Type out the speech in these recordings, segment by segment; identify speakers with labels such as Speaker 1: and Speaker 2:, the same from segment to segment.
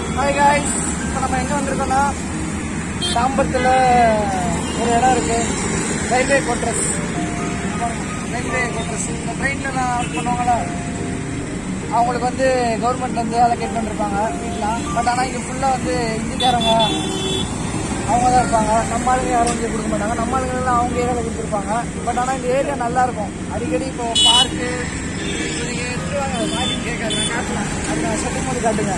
Speaker 1: Hi guys இப்போ நம்ம எங்கே வந்திருக்கோம்னா தாம்பரத்தில் ஒரு இடம் இருக்கு ரயில்வே கோட்ரஸ் ரயில்வே கோட்ரஸ் இந்த ட்ரெயின்லலாம் ஒர்க் பண்ணுவாங்களா அவங்களுக்கு வந்து கவர்மெண்ட் வந்து அலோகேட் பண்ணிருப்பாங்க வீட்லாம் பட் ஆனால் இங்கே ஃபுல்லாக வந்து இந்திக்காரங்க அவங்க தான் இருப்பாங்க நம்ம ஆளுங்க யாரும் இங்கே கொடுக்க மாட்டாங்க நம்ம ஆளுங்கெல்லாம் அவங்க ஏரியாவில் கொடுத்துருப்பாங்க பட் ஆனால் இந்த ஏரியா நல்லா இருக்கும் அடிக்கடி இப்போ பார்க்கு நீங்கள் எடுத்துட்டு வாங்க மாடி கேட்க நான் காட்டலாம் அது நான் சொல்லும் போது காட்டுங்க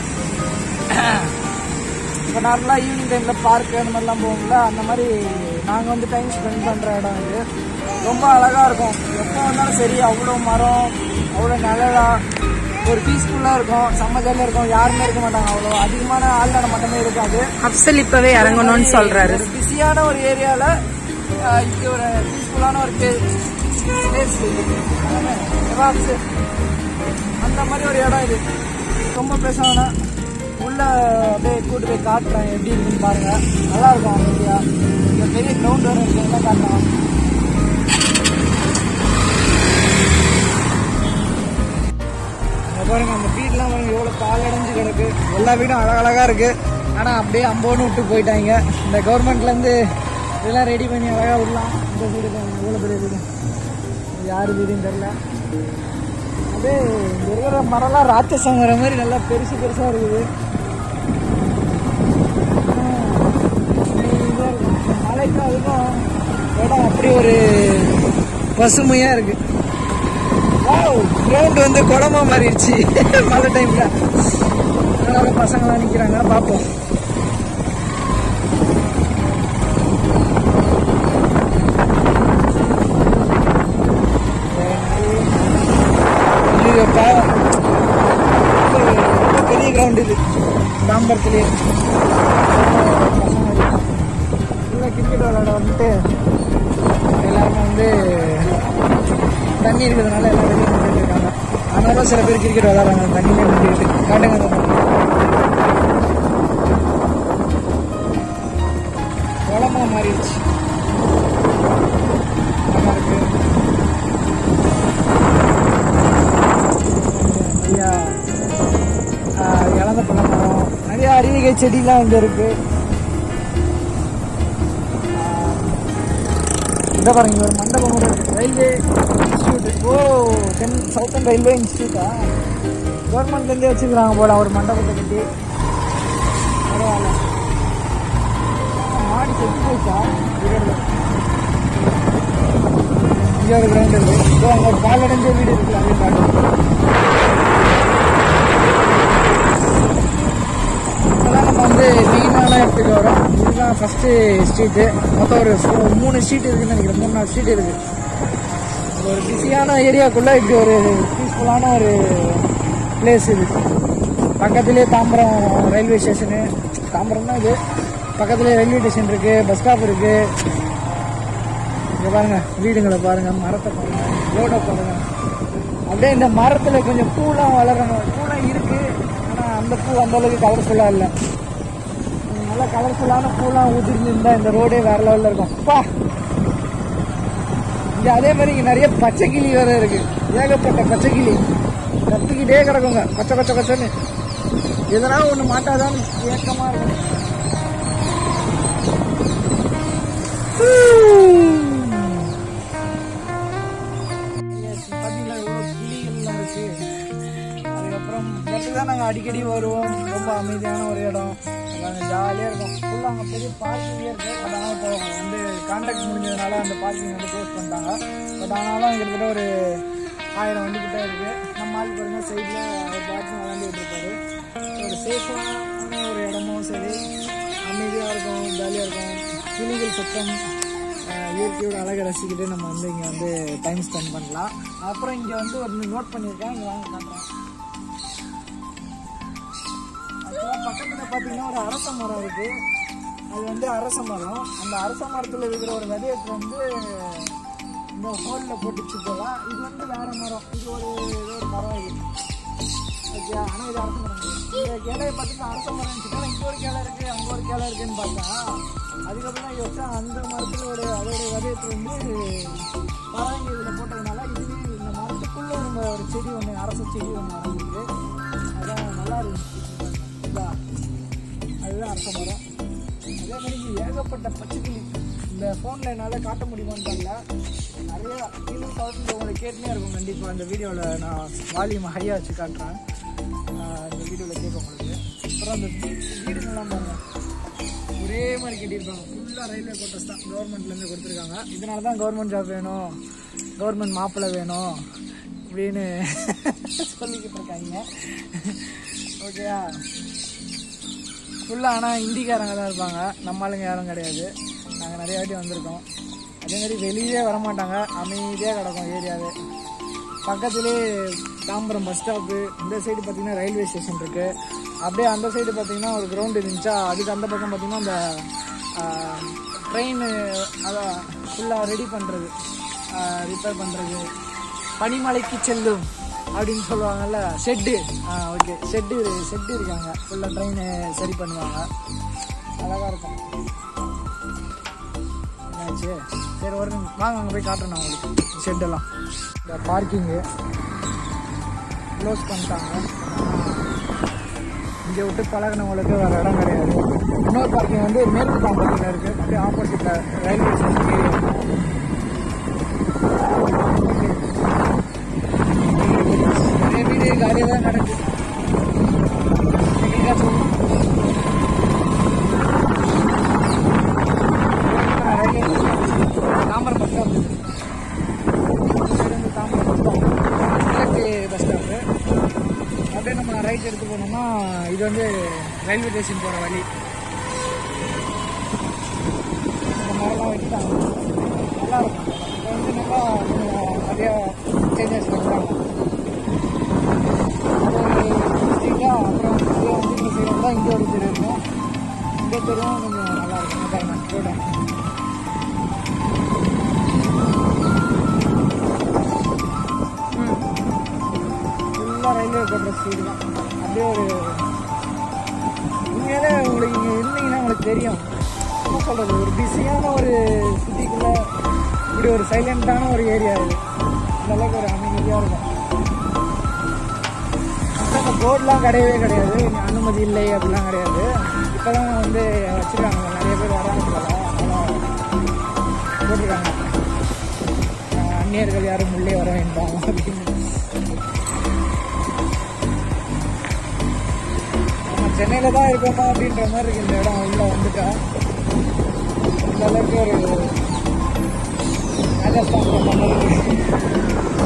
Speaker 1: இப்போ நார்மலாக ஈவினிங் டைமில் பார்க்கு அந்த மாதிரிலாம் போவோம்ல அந்த மாதிரி நாங்கள் வந்து டைம் ஸ்பெண்ட் பண்ணுற இடம் இது ரொம்ப அழகாக இருக்கும் எப்போ வந்தாலும் சரி அவ்வளோ மரம் அவ்வளோ நிழலா ஒரு பீஸ்ஃபுல்லாக இருக்கும் செம்ம ஜாலியாக இருக்கும் யாருமே இருக்க மாட்டாங்க அவ்வளோ அதிகமான ஆள் நடமாட்டமே இருக்காது
Speaker 2: அப்சல் இப்பவே இறங்கணும்னு சொல்றாரு
Speaker 1: ஒரு பிஸியான ஒரு ஏரியால இப்படி ஒரு பீஸ்ஃபுல்லான ஒரு பிளேஸ் அந்த மாதிரி ஒரு இடம் இது ரொம்ப பேசாமனா உள்ள அப்படியே கூட்டு போய் காட்டுறேன் எப்படி இருக்குன்னு பாருங்க நல்லா இருக்கும் அமைதியா இங்க பெரிய கிரவுண்ட் வேற இருக்கு எல்லாம் காட்டலாம் இங்க பாருங்க அந்த வீடுலாம் பாருங்க எவ்வளோ பாலடைஞ்சு கிடக்கு எல்லா வீடும் அழகழகா இருக்கு ஆனால் அப்படியே அம்போன்னு விட்டு போயிட்டாங்க இந்த கவர்மெண்ட்லேருந்து இதெல்லாம் ரெடி பண்ணி அழகாக விடலாம் இந்த வீடு பாருங்க, எவ்வளோ பெரிய வீடு இது யார் வீடுன்னு தெரில அப்படியே இங்க இருக்கிற மரம்லாம் ராட்சசம் வர மாதிரி நல்லா பெருசு பெருசாக இருக்குது அமைதியா இருக்கும். இந்த மலைக்கும் அதுக்கும் இடம் அப்படி ஒரு பசுமையாக இருக்குது கிரவுண்ட் வந்து குளமா மாறிடுச்சு மழை டைம்ல அதனால பசங்களாம் நிக்கிறாங்க பார்ப்போம் ஐயோ, பாவம். ரொம்ப ரொம்ப பெரிய கிரவுண்ட் இது தாம்பரத்துலேயே இல்லை கிரிக்கெட் விளையாட வந்துட்டு எல்லாருமே வந்து தண்ணி இருக்கிறதுனால எல்லாம் வெளியே நின்றுட்டு இருக்காங்க அதனால சில பேர் கிரிக்கெட் விளாட்றாங்க தண்ணியிலே நின்றுட்டு காட்டுங்க அந்த தண்ணி. குளமா மாறிடுச்சு நல்லா இருக்கு நிறையா ஆஹ், இழந்த பழம் மரம் நிறைய அருவிகை செடிலாம் இங்கே இருக்கு இந்த பாருங்க இங்க ஒரு மண்டபம் ஒரு railway institute oh then southern railway இன்ஸ்டியூட்டா கவர்மெண்ட்லேருந்தே வச்சுக்கிறாங்க போல ஒரு மண்டபத்தை கட்டி பரவாயில்ல மாடி செத்து போச்சா வீடு இங்கே ஒரு கிரவுண்ட் இருக்கு இதோ அங்கே ஒரு பாலடைஞ்ச வீடு இருக்கு அதே காட்டு இப்போதான் நம்ம வந்து மெயினான இடத்துக்கு வரோம் இதுதான் ஃபஸ்ட்டு ஸ்ட்ரீட்டு மொத்தம் ஒரு ஃபோ- மூணு ஸ்ட்ரீட் இருக்குன்னு நினைக்கிறேன் மூணு நாலு ஸ்ட்ரீட் இருக்குது இது ஒரு பிஸியான ஏரியாக்குள்ளே இப்படி ஒரு பீஸ்ஃபுல்லான ஒரு பிளேஸ் இது பக்கத்துலேயே தாம்பரம் ரயில்வே ஸ்டேஷனு தாம்பரம் தான் இது பக்கத்துலேயே ரயில்வே ஸ்டேஷன் இருக்குது பஸ் ஸ்டாப் இருக்குது இங்கே பாருங்க வீடுங்களை பாருங்க மரத்தை பாருங்க ரோடை பாருங்க அப்படியே இந்த மரத்துல கொஞ்சம் பூலாம் வளரணும் பூலாம் இருக்கு ஆனா அந்த பூ அந்த அளவுக்கு கலர்ஃபுல்லா இல்லை உம், நல்லா கலர்ஃபுல்லான பூலாம் உதிர்ந்துருந்தா இந்த ரோடே வேற லெவல்ல இருக்கும் பா இங்க அதே மாதிரி இங்க நிறைய பச்சை கிளி வேற இருக்கு ஏகப்பட்ட பச்சை கிளி கத்திக்கிட்டே கிடக்குங்க பச்சை பச்சை பச்சைன்னு எதனா ஒண்ணு மாட்டாதான் ஏக்கமா இருக்கும் Yes, பாத்தீங்களா எவ்வளோ கிளிகள்லாம் இருக்கு அதுக்கப்புறம் இந்த இடத்துக்கு தான் நாங்கள் அடிக்கடி வருவோம் ரொம்ப அமைதியான ஒரு இடம் நாங்கள் ஜாலியாக இருக்கும் ஃபுல்லாக அங்கே பெரிய பார்க்கிங்கே இருக்குது பட் ஆனால் இப்போ வந்து கான்ட்ராக்ட் முடிஞ்சதுனால அந்த பார்க்கிங் வந்து க்ளோஸ் பண்ணிட்டாங்க பட் ஆனாலும் கிட்டத்தட்ட ஒரு ஆயிரம் வண்டி கிட்ட இருக்குது நம்ம ஆள் பாருங்க சைடில் ஒரு பாட்டும் விளாண்டுட்டு இருப்பாரு ஒரு சேஃபான ஒரு இடமும் சரி அமைதியாக இருக்கும் ஜாலியாக இருக்கும் கிளிகள் சத்தம் அஹ் இயற்கையோட அழகை ரசிக்கிட்டு நம்ம வந்து இங்கே வந்து டைம் ஸ்பெண்ட் பண்ணலாம் அப்புறம் இங்கே வந்து ஒரு நோட் பண்ணியிருக்கேன் இங்கே வாங்க காட்டுறேன் ஆக்சுவலாக பக்கத்தில் பார்த்தீங்கன்னா ஒரு அரச மரம் இருக்கு அது வந்து அரச மரம் அந்த அரச மரத்தில் இருக்கிற ஒரு விதையத்தை வந்து இந்த ஹோலில் போட்டுச்சு போகலாம் இது வந்து வேற மரம் இது ஒரு ஏதோ ஒரு மரம் இது ஓகே ஆனால் இது அரச மரம் இல்லை. இந்த கிளையை பார்த்தீங்கன்னா அரச மரம் இருந்துச்சுன்னா இங்கே ஒரு கிளை இருக்கு அங்கே ஒரு கிளை இருக்குன்னு பார்த்தா அதுக்கப்புறம் தான் யோசிச்சா அந்த மரத்திலோட அதோட விதையத்தை வந்து பறவைங்க இதில் போட்டதுனால இதுலேயும் இந்த மரத்துக்குள்ள நம்ம ஒரு செடி ஒன்று அரச செடி ஒன்று வளர்ந்துருக்கு அதான் நல்லா இருந்துச்சு இதா அரச மரம் அதே மாதிரி இங்க ஏகப்பட்ட பச்சைக்கிளி இந்த ஃபோனில் என்னால் காட்ட முடியுமான்னு தெரியல நிறையா கீழே சவுண்ட் உங்களுக்கு கேட்டுனே இருக்கும் கண்டிப்பாக இந்த வீடியோவில் நான் வால்யூம் ஹையாக வச்சு காட்டுறேன் ஆஹ் இந்த வீடியோவில் கேட்கும் உங்களுக்கு அப்புறம் அந்த வீ- வீடுங்கெல்லாம் பாருங்க ஒரே மாதிரி கட்டியிருப்பாங்க ஃபுல்லாக ரயில்வே கோட்டர்ஸ் தான் கவர்மெண்ட்லேருந்து கொடுத்துருக்காங்க இதனால தான் கவர்மெண்ட் ஜாப் வேணும் கவர்மெண்ட் மாப்பிள்ளை வேணும் அப்படின்னு சொல்லிக்கிட்டு இருக்காங்க ஓகேயா ஃபுல்லாக ஆனால் ஹிந்திக்காரங்க தான் இருப்பாங்க நம்ம ஆளுங்க யாரும் கிடையாது நாங்கள் நிறைய வாட்டி வந்திருக்கோம் அதே மாதிரி வெளியே வரமாட்டாங்க அமைதியாக கிடக்கும் ஏரியாவே பக்கத்துலேயே தாம்பரம் பஸ் ஸ்டாப்பு இந்த சைடு பார்த்தீங்கன்னா ரயில்வே ஸ்டேஷன் இருக்குது அப்படியே அந்த சைடு பார்த்தீங்கன்னா ஒரு கிரவுண்ட் இருந்துச்சா அதுக்கு அந்த பக்கம் பார்த்தீங்கன்னா அந்த ட்ரெயின் அதை ஃபுல்லாக ரெடி பண்ணுறது ரிப்பேர் பண்ணுறது பனிமலைக்கு செல்லும் அப்படின்னு சொல்லுவாங்கல்ல ஷெட்டு ஆ ஓகே ஷெட்டு ஷெட்டு இருக்காங்க ஃபுல்லாக ட்ரெயின் சரி பண்ணுவாங்க அழகாக இருக்கும் என்னாச்சு சரி ஒரு நிமிஷம் வாங்க அங்கே போய் காட்டுறேன் நான் உங்களுக்கு ஷெட்டெல்லாம் இந்த பார்க்கிங்கு க்ளோஸ் பண்ணிட்டாங்க இங்கே விட்டு பழகினவங்களுக்கு வேறு இடம் கிடையாது இன்னொரு பார்க்கிங் வந்து மேற்கு தாம்பரத்தில் இருக்குது அப்படியே ஆப்போசிட்டில் ரயில்வே ஸ்டேஷன் ஏரியா நிறைய வீடு காலியாக தான் நடக்குது எங்களுக்கா சொல்லணும் தாம்பரம் பஸ் ஸ்டாப் இருந்து தாம்பரம் பஸ் ஸ்டாப் கிழக்கு பஸ் ஸ்டாப்பு அப்படியே நம்ம ரைட் எடுத்து போனோம்னா இது வந்து ரயில்வே ஸ்டேஷன் போகிற வழி இந்த மாதிரிலாம் வச்சுட்டாங்க நல்லா இருக்கும் இப்போ வந்து நல்லா கொஞ்சம் நிறையா சேஞ்சஸ் பண்ணுறாங்க ஸ்ட்ரீட்டாக அப்புறம் அப்படியே வந்து இந்த சைடு வந்தால் இங்கே ஒரு தெரு இருக்கும் இந்த தெருவும் கொஞ்சம் நல்லா இருக்கும் பாருங்க ரோட ஃபுல்லாக ரயில்வே கோட்டர் ஸ்பீடு தான் அப்படியே ஒரு உண்மையிலே உங்களுக்கு இங்கே இருந்தீங்கன்னா உங்களுக்கு தெரியும் என்ன சொல்கிறது ஒரு பிஸியான ஒரு சிட்டிக்குள்ளே இப்படி ஒரு சைலண்ட்டான ஒரு ஏரியா இது இந்த அளவுக்கு ஒரு அமைதியாக இருக்கும் அந்த போர்டெலாம் கிடையவே கிடையாது இங்க அனுமதி இல்லை அப்படிலாம் கிடையாது இப்போ தான் வந்து வச்சுருக்காங்க நிறைய பேர் வராங்க போல அதெல்லாம் போட்டிருக்காங்க அஹ் அந்நியர்கள் யாரும் உள்ளே வர வேண்டாம் அப்படின்னு நம்ம சென்னையில் தான் இருக்கோமா அப்படின்ற மாதிரி இருக்கு இந்த இடம் உள்ள வந்துட்டா இந்த அளவுக்கு ஒரு ராஜஸ்தான் போட்ட மாதிரி இருக்கு.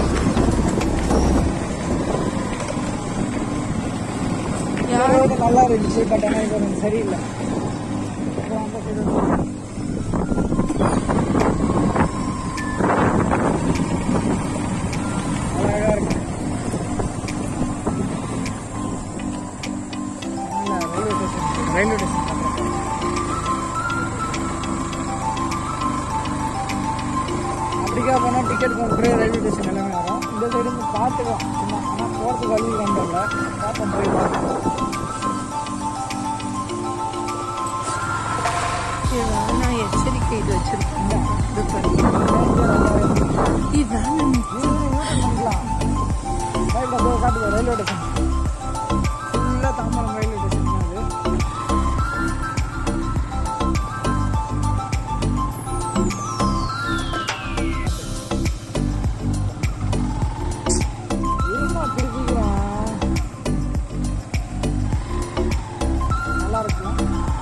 Speaker 1: ரோடு நல்லா இருந்துச்சு பட் ஆனால் இது கொஞ்சம் சரியில்லை அப்புறம் அந்த side வந்து அழகா இருக்கு நல்லா ரயில்வே ஸ்டேஷன் ரயில்வே ஸ்டேஷன் பண்றேன் அப்படிக்கா போனால் டிக்கெட் கவுண்டரு ரயில்வே ஸ்டேஷன் எல்லாமே வரும் இந்த சைடு இருந்து பார்த்துக்கலாம் சும்மா ஆனால் போகிறதுக்கு வழி கண்டில்ல பார்ப்போம் போய் பார்ப்போம்
Speaker 2: நான் எச்சரிக்கை இது வச்சிருக்கேன்
Speaker 1: இந்த
Speaker 2: இது பாரு. இது வேணாம்.
Speaker 1: ரயில்வே ஸ்டேஷன் ஃபுல்லாக தாம்பரம் ரயில்வே ஸ்டேஷன் தான் அது இருமா திருப்பிக்கிறேன் நல்லா இருக்கும்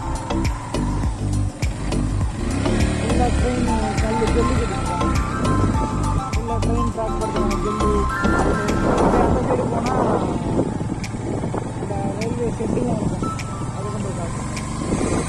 Speaker 1: ஃபுல்லாக ட்ரெயின் கல் ஜல்லி கட்டிருக்காங்க ஃபுல்லாக ட்ரெயின் ட்ராக் பண்ணுறாங்க ஜல்லி அப்படியே அந்த சைடு போனால் இந்த ரயில்வே ஷெட்டுலாம் இருக்கும் அது கொண்டு போய் காட்டும்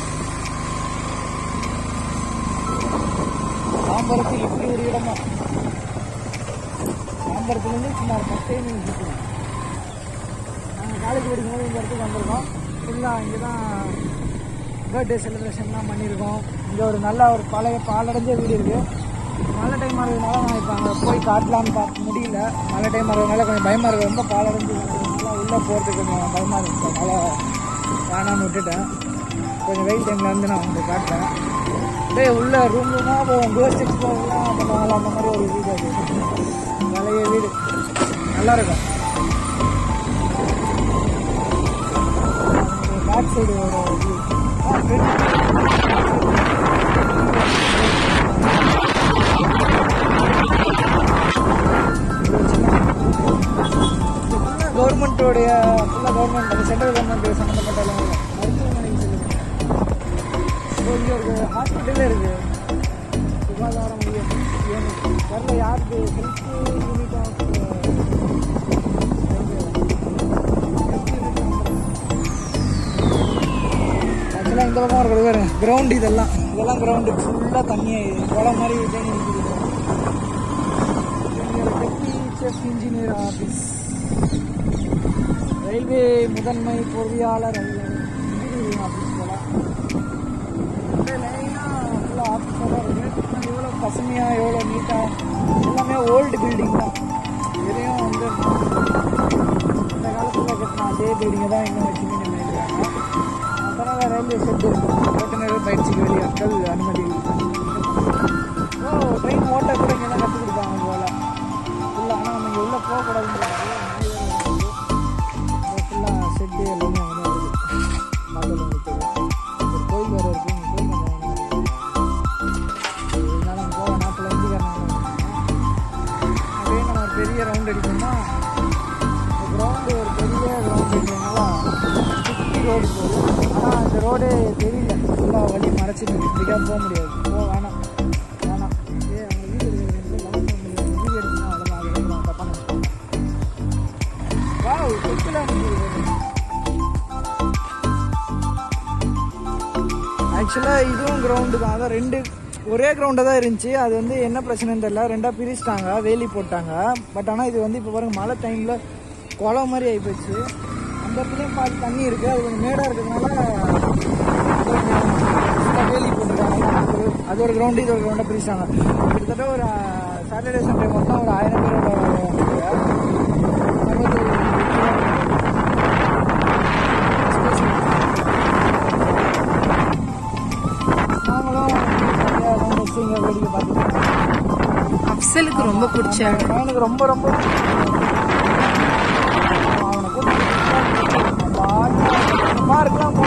Speaker 1: தாம்பரத்துக்கு இப்படி ஒரு இடமா தாம்பரத்துலேருந்து சும்மா ஒரு பத்தே நிமிஷம் சுற்றலாம் நாங்கள் காலேஜ் படிக்கும்போது இந்த இடத்துக்கு வந்திருக்கோம் ஃபுல்லாக இங்கே தான் பர்த்டே செலிப்ரேஷன்லாம் பண்ணியிருக்கோம் இங்கே ஒரு நல்ல ஒரு பழைய பாலடைஞ்ச வீடு இருக்குது மழை டைம் ஆகிறதுனால நான் இப்போ அங்கே போய் காட்டலான்னு பார்க்க முடியல மழை டைம் ஆகிறதுனால கொஞ்சம் பயமாக இருக்குது ரொம்ப பாலடைஞ்சு கிடக்கிறதுனால உள்ளே போகிறதுக்கு கொஞ்சம் பயமாக இருந்துச்சு அதனால் வேணாம்னு விட்டுட்டேன் கொஞ்சம் வெயில் டைமில் இருந்து நான் உங்களுக்கு காட்டுறேன் அப்படியே உள்ள ரூம் ரூமாக போவோம் கோஸ்ட் எக்ஸ்ப்ளோர்லாம் பண்ணுவாங்கல்ல அந்த மாதிரி ஒரு வீடு அது பழைய வீடு நல்லா இருக்கும் பேக் சைடு ஒரு view. கவர்மெண்ட்டோடைய ஃபுல்லாக கவர்மெண்ட் அந்த சென்ட்ரல் கவர்மெண்ட் சம்மந்தப்பட்ட எல்லாம் மருத்துவமனைக்கு செல்லுங்க ஸோ இங்கே ஒரு ஹாஸ்பிட்டலே இருக்குது சுகாதாரம் மையம் யூனிட் தெரில யாருக்கு ஹெல்த் யூனிட் ஆஃப் ஆக்சுவலாக இந்த பக்கம் இருக்கிறது வேறு கிரவுண்ட் இதெல்லாம் இதெல்லாம் கிரவுண்டு ஃபுல்லாக தண்ணியே குளம் மாதிரி தேங்கி நிற்குது deputy chief engineer office railway முதன்மை பொறியாளர் இன்ஜினியரிங் ஆஃபீஸ் போல ஃபுல்லாக ஆஃபீஸாக தான் இருக்குது எவ்வளோ பசுமையாக எவ்வளோ நீட்டாக எல்லாமே ஓல்டு பில்டிங் தான் எதையும் வந்து இந்த காலத்தில் கட்டின அதே பில்டிங்கை தான் இன்னும் வச்சு பண்ணிருக்காங்க அதனால் ரயில்வே ஷெட் ஓட்டுநர் பயிற்சிக்கு வெளியாட்கள் அனுமதி ஓ ட்ரெயின் ஓட்ட கூட இங்கே தான் கற்றுக் கொடுப்பாங்க போல ஃபுல்லாக ஆனால் நம்ம இங்கே உள்ளே போகக்கூடாதுன்றாங்க ஃபுல்லாக ஷெட்டு எல்லாமே அங்கே தான் இருக்குது மக்கள் உங்களுக்கு ஒரு கோயில் வேறு இருக்குது உங்க கோயில் நம்ம இருந்தாலும் அங்கே போக நாட்டில் இந்திக்காரங்க அப்படியே நம்ம ஒரு பெரிய ரவுண்ட் அடிக்கணும்னா கிரவுண்டு ஒரு பெரிய கிரவுண்ட் இருக்கிறதுனால சுற்றி ரோடு போகுது ஆனால் அந்த ரோடு தெரியல ஃபுல்லாக வழி மறைச்சிட்டு இப்படிக்கா போக முடியாது போக வேணாம் வேணாம் ஏ அவங்க வீடு இருக்கிறது லவ் பண்ண வீடு எடுத்துனா அவ்வளோதான் அது எடுக்கலாம் தப்பாக நினைப்பாங்க வாவ் கொத்துலாம் ஆக்சுவலாக இதுவும் கிரவுண்டு தான் அதான் ரெண்டு ஒரே கிரவுண்டாக தான் இருந்துச்சு அது வந்து என்ன பிரச்சனைன்னு தெரியல ரெண்டாக பிரிச்சிட்டாங்க வேலி போட்டாங்க பட் ஆனால் இது வந்து இப்போ பாருங்க மழை டைமில் குளம் மாதிரி ஆகிப்போச்சு அந்த இடத்துலையும் பார்த்து தண்ணி இருக்குது அது கொஞ்சம் மேடாக இருக்கிறதுனால கொஞ்சம் full-ஆ வேலி போட்டுருக்காங்க அது ஒரு கிரவுண்டு இது ஒரு கிரவுண்டாக பிரிச்சிட்டாங்க கிட்டத்தட்ட ஒரு சாட்டர்டே சண்டே மட்டும் ஒரு ஆயிரம் பேரோட அறுபது நாங்களும் நிறையா round அடிச்சு இங்க வேடிக்கை பார்த்துட்டு
Speaker 2: அப்சலுக்கு ரொம்ப பிடிச்ச இடம்
Speaker 1: எனக்கு ரொம்ப ரொம்ப அவனை கூட்டிட்டு பார்க்கலாம்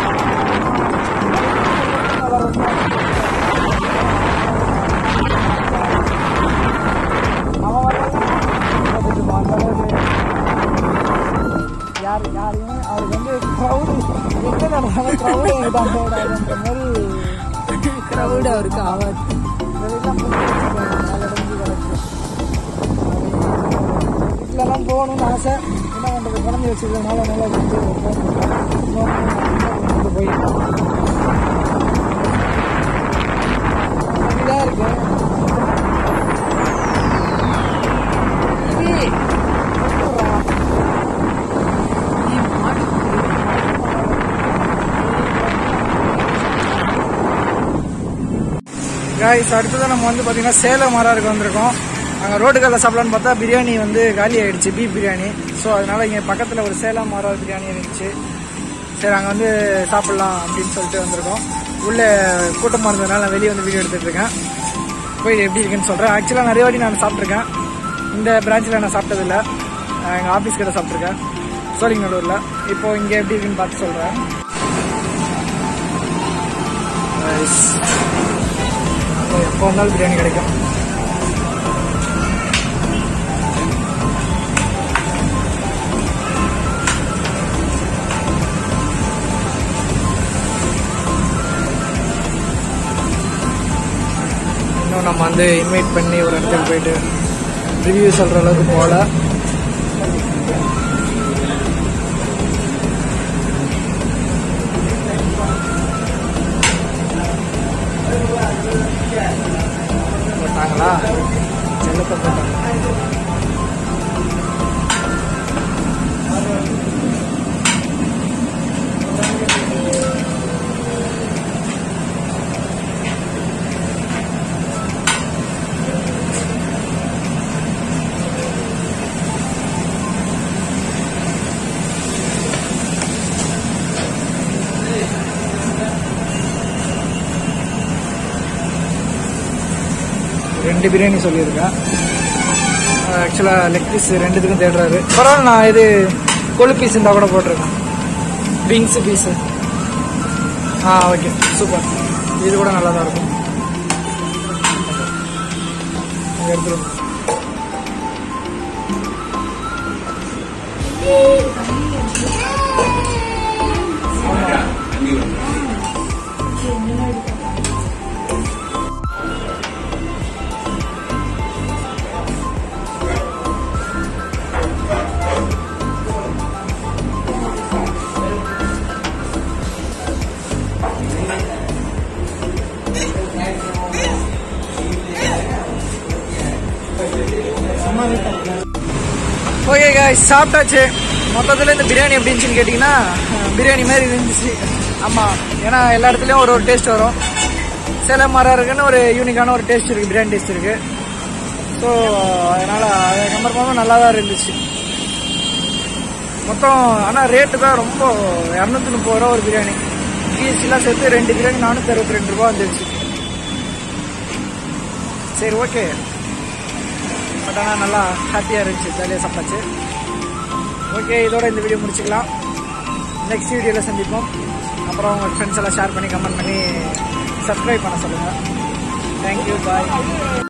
Speaker 1: அவன் வரலாம் அந்த அளவுக்கு யார் யாரையுமே அவருக்கு வந்து க்ரௌடு எங்கே நடந்தாலும் க்ரௌடு எனக்கு தான் போடாதுன்ற மாதிரி
Speaker 2: க்ரௌட் அவருக்கு ஆகாது
Speaker 1: இதெல்லாம் போட்டு வச்சிருக்காங்க, நாலடைஞ்சு கிடக்கு. வீட்டிலலாம் போகணும்னு ஆசை என்ன பண்ணுறது குழந்தை வச்சிருக்கனால நல்லா வந்து போகணும் போயிட்டோம் இதாக இருக்கு
Speaker 2: இது நீ மாடு
Speaker 1: காய்ஸ் அடுத்ததான் நம்ம வந்து பார்த்தீங்கன்னா சேலம் மராருக்கு வந்திருக்கோம் அங்கே ரோட்டு கல்ல சாப்பிடலான்னு பார்த்தா பிரியாணி வந்து காலி ஆயிடுச்சு பீஃப் பிரியாணி ஸோ அதனால இங்கே பக்கத்தில் ஒரு சேலம் மரார் பிரியாணி இருந்துச்சு சரி அங்கே வந்து சாப்பிட்லாம் அப்படின்னு சொல்லிட்டு வந்திருக்கோம் உள்ளே கூட்டமாக இருந்ததுனால நான் வெளியே வந்து வீடியோ எடுத்துட்டு இருக்கேன் போய் எப்படி இருக்குன்னு சொல்கிறேன் ஆக்சுவலாக நிறைய வாட்டி நான் சாப்பிட்ருக்கேன் இந்த பிரான்ச்சில் நான் சாப்பிட்டதில்ல எங்கள் ஆஃபீஸ் கிட்ட சாப்பிட்ருக்கேன் சோழிங்கநல்லூரில் இப்போ இங்கே எப்படி இருக்குன்னு பார்த்து சொல்கிறேன் எப்போ வந்தாலும் பிரியாணி கிடைக்கும் இன்னும் நம்ம வந்து இன்வைட் பண்ணி ஒரு இடத்துக்கு போயிட்டு ரிவ்யூ சொல்கிற அளவுக்கு போகல போட்டாங்களா செல்லத்தை போட்டாங்க ரெண்டு பிரியாணி சொல்லியிருக்கேன் ஆக்சுவலாக லெக் பீஸ் ரெண்டுத்துக்கும் தேடுறாரு பரவாயில்ல நான் இது கொழு பீஸ் இருந்தால் கூட போட்டிருக்கேன் விங்ஸ் பீஸு ஆ ஓகே சூப்பர் இது கூட நல்லா தான் இருக்கும் இங்க எடுத்துருவோம் ஓகே காய்ஸ் சாப்பிட்டாச்சு மொத்தத்தில் இந்த பிரியாணி எப்படி இருந்துச்சுன்னு கேட்டிங்கன்னா அஹ், பிரியாணி மாதிரி இருந்துச்சு ஆமாம் ஏன்னா எல்லா இடத்துலையும் ஒரு ஒரு டேஸ்ட் வரும் சில மரம் இருக்குன்னு ஒரு யூனிக்கான ஒரு டேஸ்ட் இருக்குது பிரியாணி டேஸ்ட் இருக்குது ஸோ அதனால் அதை கம்பேர் பண்ணும்போது நல்லா தான் இருந்துச்சு மொத்தம் ஆனால் ரேட்டு தான் ரொம்ப இரநூத்தி முப்பது ரூபா ஒரு பிரியாணி ஜிஎஸ்டிலாம் சேர்த்து ரெண்டு பிரியாணி நானூற்றி அறுபத்தி ரெண்டு ரூபா வந்துருச்சு சரி ஓகே பட் ஆனால் நல்லா ஹாப்பியாக இருந்துச்சு ஜாலியாக சாப்பிட்டாச்சு ஓகே இதோட இந்த வீடியோ முடிச்சுக்கலாம் நெக்ஸ்ட் வீடியோவில் சந்திப்போம் அப்புறம் உங்கள் ஃப்ரெண்ட்ஸ் எல்லாம் ஷேர் பண்ணி கமெண்ட் பண்ணி சப்ஸ்கிரைப் பண்ண சொல்லுங்கள் தேங்க்யூ பாய்